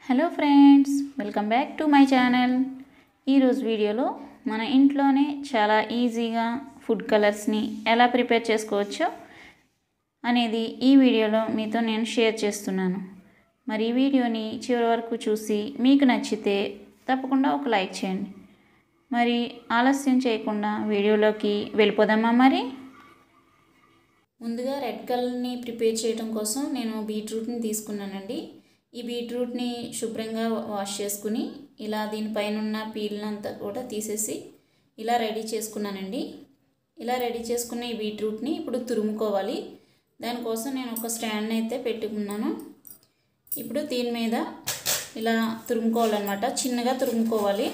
hello friends welcome back to my channel ఈరోజు వీడియోలో మన ఇంట్లోనే చాలా ఈజీగా ఫుడ్ కలర్స్ని ఎలా ప్రిపేర్ చేసుకోవచ్చో అనేది ఈ వీడియోలో మీతో నేను షేర్ చేస్తున్నాను మరి ఈ వీడియోని చివరి వరకు చూసి మీకు నచ్చితే తప్పకుండా ఒక లైక్ చేయండి మరి ఆలస్యం చేయకుండా వీడియోలోకి వెళ్ళిపోదామా మరి ముందుగా రెడ్ కలర్ని ప్రిపేర్ చేయడం కోసం నేను బీట్రూట్ని తీసుకున్నానండి ఈ బీట్రూట్ని శుభ్రంగా వాష్ చేసుకుని ఇలా దీనిపైన ఉన్న పీల్నంతా కూడా తీసేసి ఇలా రెడీ చేసుకున్నానండి ఇలా రెడీ చేసుకున్న ఈ బీట్రూట్ని ఇప్పుడు తురుముకోవాలి దానికోసం నేను ఒక స్టాండ్ అయితే పెట్టుకున్నాను ఇప్పుడు దీని మీద ఇలా తురుముకోవాలన్నమాట చిన్నగా తురుముకోవాలి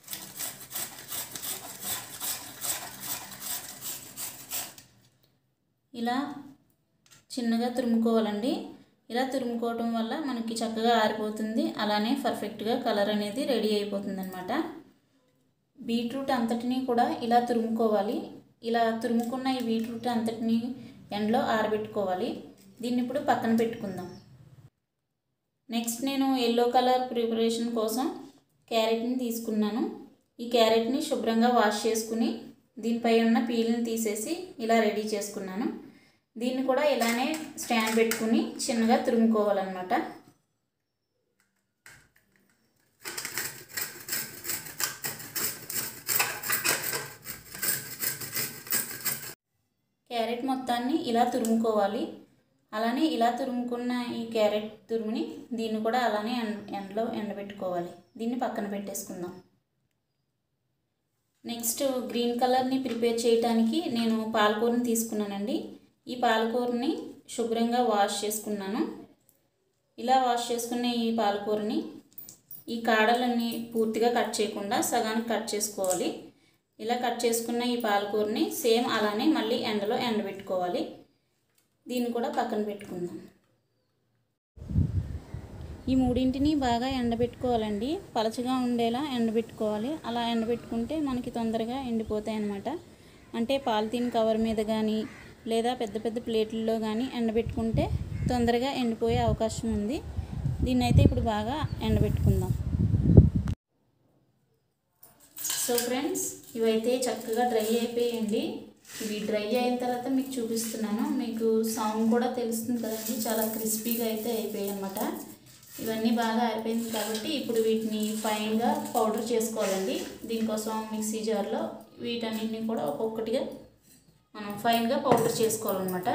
ఇలా చిన్నగా తురుముకోవాలండి ఇలా తురుముకోవటం వల్ల మనకి చక్కగా ఆరిపోతుంది అలానే పర్ఫెక్ట్గా కలర్ అనేది రెడీ అయిపోతుంది అనమాట బీట్రూట్ అంతటినీ కూడా ఇలా తురుముకోవాలి ఇలా తురుముకున్న ఈ బీట్రూట్ అంతటినీ ఎండలో ఆరబెట్టుకోవాలి దీన్ని ఇప్పుడు పక్కన పెట్టుకుందాం నెక్స్ట్ నేను ఎల్లో కలర్ ప్రిపరేషన్ కోసం క్యారెట్ని తీసుకున్నాను ఈ క్యారెట్ని శుభ్రంగా వాష్ చేసుకుని దీనిపై ఉన్న పీల్ని తీసేసి ఇలా రెడీ చేసుకున్నాను దీన్ని కూడా ఇలానే స్టాండ్ పెట్టుకుని చిన్నగా తురుముకోవాలన్నమాట క్యారెట్ మొత్తాన్ని ఇలా తురుముకోవాలి అలానే ఇలా తురుముకున్న ఈ క్యారెట్ తురుముని దీన్ని కూడా అలానే ఎండలో ఎండబెట్టుకోవాలి దీన్ని పక్కన పెట్టేసుకుందాం నెక్స్ట్ గ్రీన్ కలర్ని ప్రిపేర్ చేయడానికి నేను పాలకూరని తీసుకున్నానండి ఈ పాలకూరని శుభ్రంగా వాష్ చేసుకున్నాను ఇలా వాష్ చేసుకున్న ఈ పాలకూరని ఈ కాడలన్నీ పూర్తిగా కట్ చేయకుండా సగానికి కట్ చేసుకోవాలి ఇలా కట్ చేసుకున్న ఈ పాలకూరని సేమ్ అలానే మళ్ళీ ఎండలో ఎండబెట్టుకోవాలి దీన్ని కూడా పక్కన పెట్టుకుందాం ఈ మూడింటిని బాగా ఎండబెట్టుకోవాలండి పలచగా ఉండేలా ఎండబెట్టుకోవాలి అలా ఎండబెట్టుకుంటే మనకి తొందరగా ఎండిపోతాయి అన్నమాట అంటే పాలిథీన్ కవర్ మీద కానీ లేదా పెద్ద పెద్ద ప్లేట్లలో కానీ ఎండబెట్టుకుంటే తొందరగా ఎండిపోయే అవకాశం ఉంది దీన్ని అయితే ఇప్పుడు బాగా ఎండబెట్టుకుందాం సో ఫ్రెండ్స్ ఇవైతే చక్కగా డ్రై అయిపోయాయండి ఇవి డ్రై అయిన తర్వాత మీకు చూపిస్తున్నాను మీకు సౌండ్ కూడా తెలుస్తుంది కదండి చాలా క్రిస్పీగా అయితే అయిపోయాయి అనమాట ఇవన్నీ బాగా అయిపోయింది కాబట్టి ఇప్పుడు వీటిని ఫైన్గా పౌడర్ చేసుకోవాలండి దీనికోసం మిక్సీ జార్లో వీటన్నిటిని కూడా ఒక్కొక్కటిగా మనం ఫైన్గా పౌడర్ చేసుకోవాలన్నమాట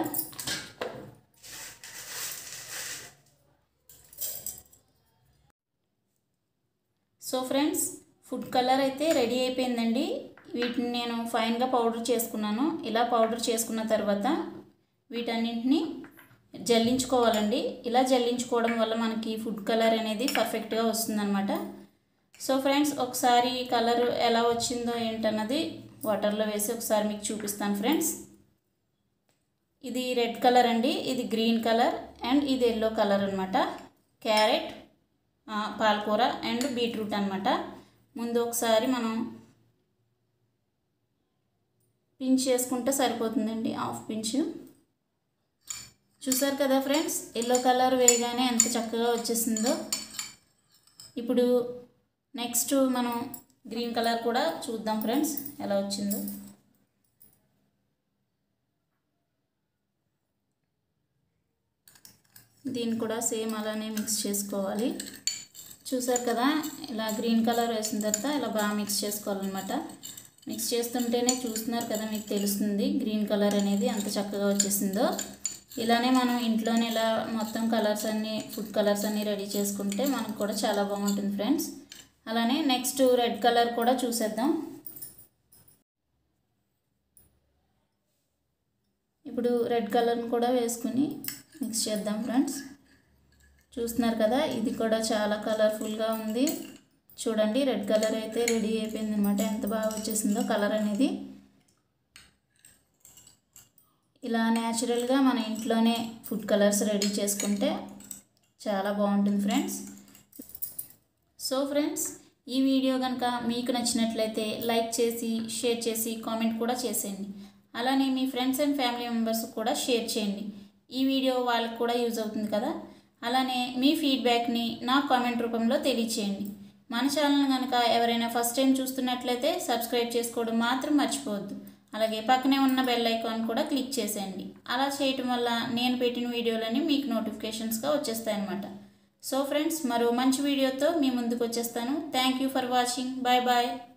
సో ఫ్రెండ్స్ ఫుడ్ కలర్ అయితే రెడీ అయిపోయిందండి వీటిని నేను ఫైన్గా పౌడర్ చేసుకున్నాను ఇలా పౌడర్ చేసుకున్న తర్వాత వీటన్నింటిని జల్లించుకోవాలండి ఇలా జల్లించుకోవడం వల్ల మనకి ఫుడ్ కలర్ అనేది పర్ఫెక్ట్గా వస్తుందన్నమాట సో ఫ్రెండ్స్ ఒకసారి కలర్ ఎలా వచ్చిందో ఏంటన్నది వాటర్లో వేసి ఒకసారి మీకు చూపిస్తాను ఫ్రెండ్స్ ఇది రెడ్ కలర్ అండి ఇది గ్రీన్ కలర్ అండ్ ఇది ఎల్లో కలర్ అనమాట క్యారెట్ పాలకూర అండ్ బీట్రూట్ అనమాట ముందు ఒకసారి మనం పించ్ చేసుకుంటే సరిపోతుందండి హాఫ్ పించ్ చూసారు కదా ఫ్రెండ్స్ ఎల్లో కలర్ వేయగానే ఎంత చక్కగా వచ్చేసిందో ఇప్పుడు నెక్స్ట్ మనం గ్రీన్ కలర్ కూడా చూద్దాం ఫ్రెండ్స్ ఎలా వచ్చిందో దీన్ని కూడా సేమ్ అలానే మిక్స్ చేసుకోవాలి చూసారు కదా ఇలా గ్రీన్ కలర్ వేసిన తర్వాత ఇలా బాగా మిక్స్ చేసుకోవాలన్నమాట మిక్స్ చేస్తుంటేనే చూస్తున్నారు కదా మీకు తెలుస్తుంది గ్రీన్ కలర్ అనేది ఎంత చక్కగా వచ్చేసిందో ఇలానే మనం ఇంట్లోనే ఇలా మొత్తం కలర్స్ అన్నీ ఫుడ్ కలర్స్ అన్నీ రెడీ చేసుకుంటే మనకు కూడా చాలా బాగుంటుంది ఫ్రెండ్స్ అలానే నెక్స్ట్ రెడ్ కలర్ కూడా చూసేద్దాం ఇప్పుడు రెడ్ కలర్ని కూడా వేసుకుని మిక్స్ చేద్దాం ఫ్రెండ్స్ చూస్తున్నారు కదా ఇది కూడా చాలా కలర్ఫుల్గా ఉంది చూడండి రెడ్ కలర్ అయితే రెడీ అయిపోయింది అనమాట ఎంత బాగా వచ్చేసిందో కలర్ అనేది ఇలా న్యాచురల్గా మన ఇంట్లోనే ఫుడ్ కలర్స్ రెడీ చేసుకుంటే చాలా బాగుంటుంది ఫ్రెండ్స్ సో ఫ్రెండ్స్ ఈ వీడియో కనుక మీకు నచ్చినట్లయితే లైక్ చేసి షేర్ చేసి కామెంట్ కూడా చేసేయండి అలానే మీ ఫ్రెండ్స్ అండ్ ఫ్యామిలీ మెంబర్స్ కూడా షేర్ చేయండి ఈ వీడియో వాళ్ళకి కూడా యూజ్ అవుతుంది కదా అలానే మీ ఫీడ్బ్యాక్ని నా కామెంట్ రూపంలో తెలియచేయండి మన ఛానల్ కనుక ఎవరైనా ఫస్ట్ టైం చూస్తున్నట్లయితే సబ్స్క్రైబ్ చేసుకోవడం మాత్రం మర్చిపోవద్దు అలాగే పక్కనే ఉన్న బెల్ ఐకాన్ కూడా క్లిక్ చేసేయండి అలా చేయటం వల్ల నేను పెట్టిన వీడియోలన్నీ మీకు నోటిఫికేషన్స్గా వచ్చేస్తాయి అనమాట సో ఫ్రెండ్స్ మరో మంచి వీడియోతో మీ ముందుకు వచ్చేస్తాను thank you for watching bye bye